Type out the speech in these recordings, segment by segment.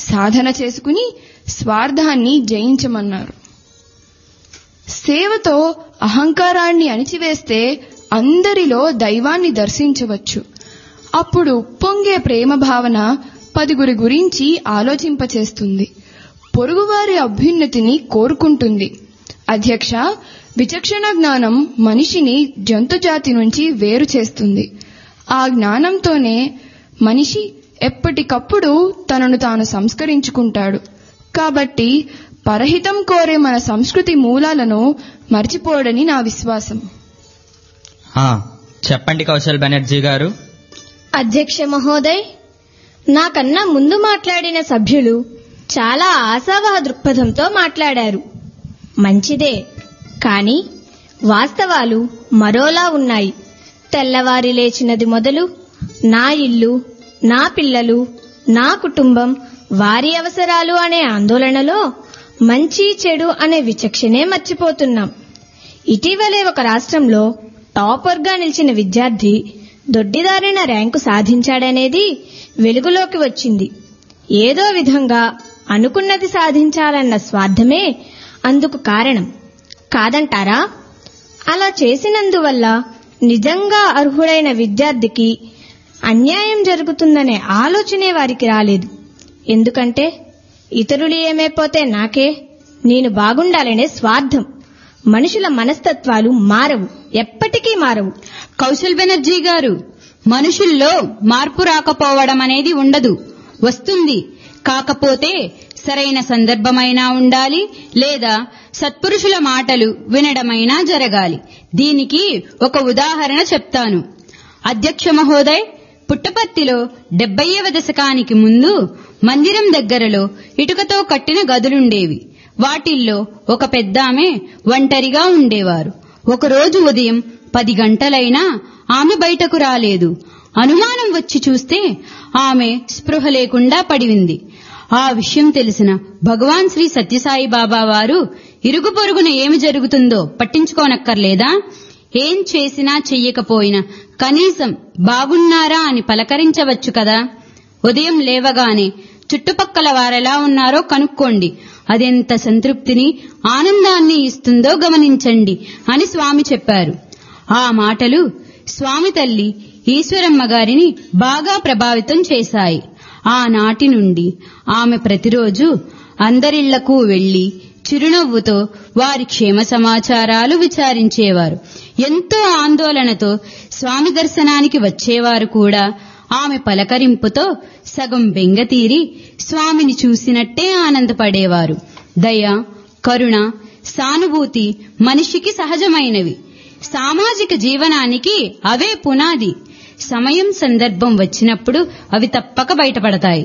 సాధన చేసుకుని స్వార్థాన్ని జయించమన్నారు సేవతో అహంకారాన్ని అణిచివేస్తే అందరిలో దైవాన్ని దర్శించవచ్చు అప్పుడు ఉప్పొంగే ప్రేమ భావన పదుగురి గురించి ఆలోచింపచేస్తుంది పొరుగువారి అభ్యున్నతిని కోరుకుంటుంది అధ్యక్ష విచక్షణ జ్ఞానం మనిషిని జంతుజాతి నుంచి వేరు చేస్తుంది ఆ జ్ఞానంతోనే మనిషి ఎప్పటికప్పుడు తనను తాను సంస్కరించుకుంటాడు కాబట్టి పరహితం కోరే మన సంస్కృతి మూలాలను మర్చిపోడని నా విశ్వాసం ఆ, చెప్పండి కౌశల్ బెనర్జీ గారు అధ్యక్ష మహోదయ్ నాకన్నా ముందు మాట్లాడిన సభ్యులు చాలా ఆశావహ దృక్పథంతో మాట్లాడారు మంచిదే కానీ వాస్తవాలు మరోలా ఉన్నాయి తెల్లవారి లేచినది మొదలు నా ఇల్లు నా పిల్లలు నా కుటుంబం వారి అవసరాలు అనే ఆందోళనలో మంచి చెడు అనే విచక్షణే మర్చిపోతున్నాం ఇటీవలే ఒక రాష్ట్రంలో టాపర్గా నిలిచిన విద్యార్థి దొడ్డిదారిన ర్యాంకు సాధించాడనేది వెలుగులోకి వచ్చింది ఏదో విధంగా అనుకున్నది సాధించాలన్న స్వార్థమే అందుకు కారణం కాదంటారా అలా చేసినందువల్ల నిజంగా అర్హుడైన విద్యార్థికి అన్యాయం జరుగుతుందనే ఆలోచనే వారికి రాలేదు ఎందుకంటే ఇతరులు ఏమైపోతే నాకే నేను బాగుండాలనే స్వార్థం మనుషుల మనస్తత్వాలు మారవు ఎప్పటికీ మారవు కౌశల్ బెనర్జీ గారు మనుషుల్లో మార్పు రాకపోవడం అనేది ఉండదు వస్తుంది కాకపోతే సరైన సందర్భమైనా ఉండాలి లేదా సత్పురుషుల మాటలు వినడమైనా జరగాలి దీనికి ఒక ఉదాహరణ చెప్తాను అధ్యక్ష మహోదయ్ పుట్టపర్తిలో డెబ్బైవ దశకానికి ముందు మందిరం దగ్గరలో ఇటుకతో కట్టిన గదులుండేవి వాటిల్లో ఒక పెద్దామె ఒంటరిగా ఉండేవారు ఒకరోజు ఉదయం పది గంటలైనా ఆమె బయటకు రాలేదు అనుమానం వచ్చి చూస్తే ఆమె స్పృహ లేకుండా పడివింది ఆ విషయం తెలిసిన భగవాన్ శ్రీ సత్యసాయి బాబా వారు ఇరుగు పొరుగున ఏమి జరుగుతుందో పట్టించుకోనక్కర్లేదా ఏం చేసినా చెయ్యకపోయినా కనీసం బాగున్నారా అని పలకరించవచ్చు కదా ఉదయం లేవగానే చుట్టుపక్కల వారెలా ఉన్నారో కనుక్కోండి అదెంత సంతృప్తిని ఆనందాన్ని ఇస్తుందో గమనించండి అని స్వామి చెప్పారు ఆ మాటలు స్వామి తల్లి ఈశ్వరమ్మ గారిని బాగా ప్రభావితం చేశాయి ఆనాటి నుండి ఆమె ప్రతిరోజు అందరిళ్లకు వెళ్లి చిరునవ్వుతో వారి క్షేమ సమాచారాలు విచారించేవారు ఎంతో ఆందోళనతో స్వామి దర్శనానికి వచ్చేవారు కూడా ఆమె పలకరింపుతో సగం బెంగతీరి స్వామిని చూసినట్టే ఆనందపడేవారు దయ కరుణ సానుభూతి మనిషికి సహజమైనవి సామాజిక జీవనానికి అవే పునాది సమయం సందర్భం వచ్చినప్పుడు అవి తప్పక బయటపడతాయి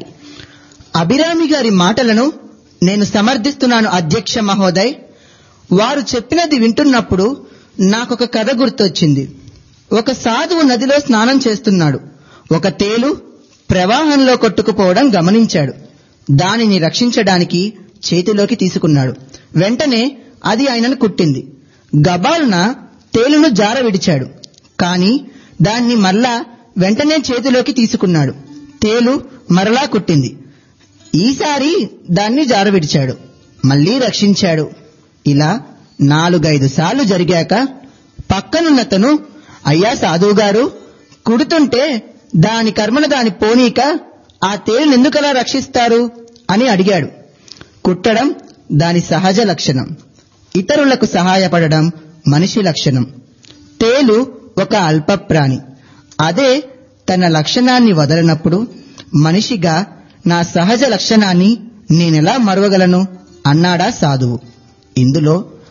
అభిరామి గారి మాటలను నేను సమర్థిస్తున్నాను అధ్యక్ష మహోదయ్ వారు చెప్పినది వింటున్నప్పుడు నాకొక కథ గుర్తొచ్చింది ఒక సాధువు నదిలో స్నానం చేస్తున్నాడు ఒక తేలు ప్రవాహంలో కొట్టుకుపోవడం గమనించాడు దానిని రక్షించడానికి చేతిలోకి తీసుకున్నాడు వెంటనే అది ఆయనను కుట్టింది గబాలున తేలును జార విడిచాడు కాని దాన్ని మరలా వెంటనే చేతిలోకి తీసుకున్నాడు తేలు మరలా కుట్టింది ఈసారి దాన్ని జార విడిచాడు మళ్లీ రక్షించాడు ఇలా నాలుగైదు సార్లు జరిగాక పక్కనున్నతను అయ్యా సాధువు గారు కుడుతుంటే దాని కర్మను దాని పోనీక ఆ తేలును ఎందుకలా రక్షిస్తారు అని అడిగాడు కుట్టడం దాని సహజ లక్షణం ఇతరులకు సహాయపడడం మనిషి లక్షణం తేలు ఒక అల్ప ప్రాణి అదే తన లక్షణాన్ని వదలనప్పుడు మనిషిగా నా సహజ లక్షణాన్ని నేనెలా మరవగలను అన్నాడా సాధువు ఇందులో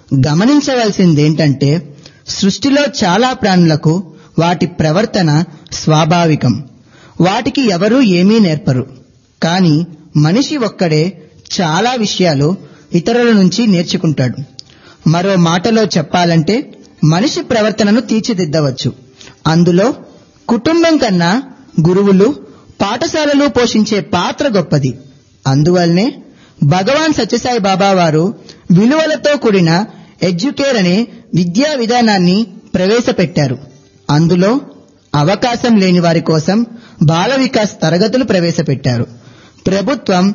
గమనించవలసిందేంటంటే సృష్టిలో చాలా ప్రాణులకు వాటి ప్రవర్తన స్వాభావికం వాటికి ఎవరూ ఏమీ నేర్పరు కాని మనిషి ఒక్కడే చాలా విషయాలు ఇతరుల నుంచి నేర్చుకుంటాడు మరో మాటలో చెప్పాలంటే మనిషి ప్రవర్తనను తీర్చిదిద్దవచ్చు అందులో కుటుంబం కన్నా గురువులు పాఠశాలలు పోషించే పాత్ర గొప్పది అందువల్లనే భగవాన్ సత్యసాయి బాబా వారు విలువలతో కూడిన ఎడ్యుకేర్ అనే విద్యా విధానాన్ని ప్రవేశపెట్టారు అందులో అవకాశం లేని వారి కోసం బాల వికాస్ తరగతులు ప్రవేశపెట్టారు ప్రభుత్వం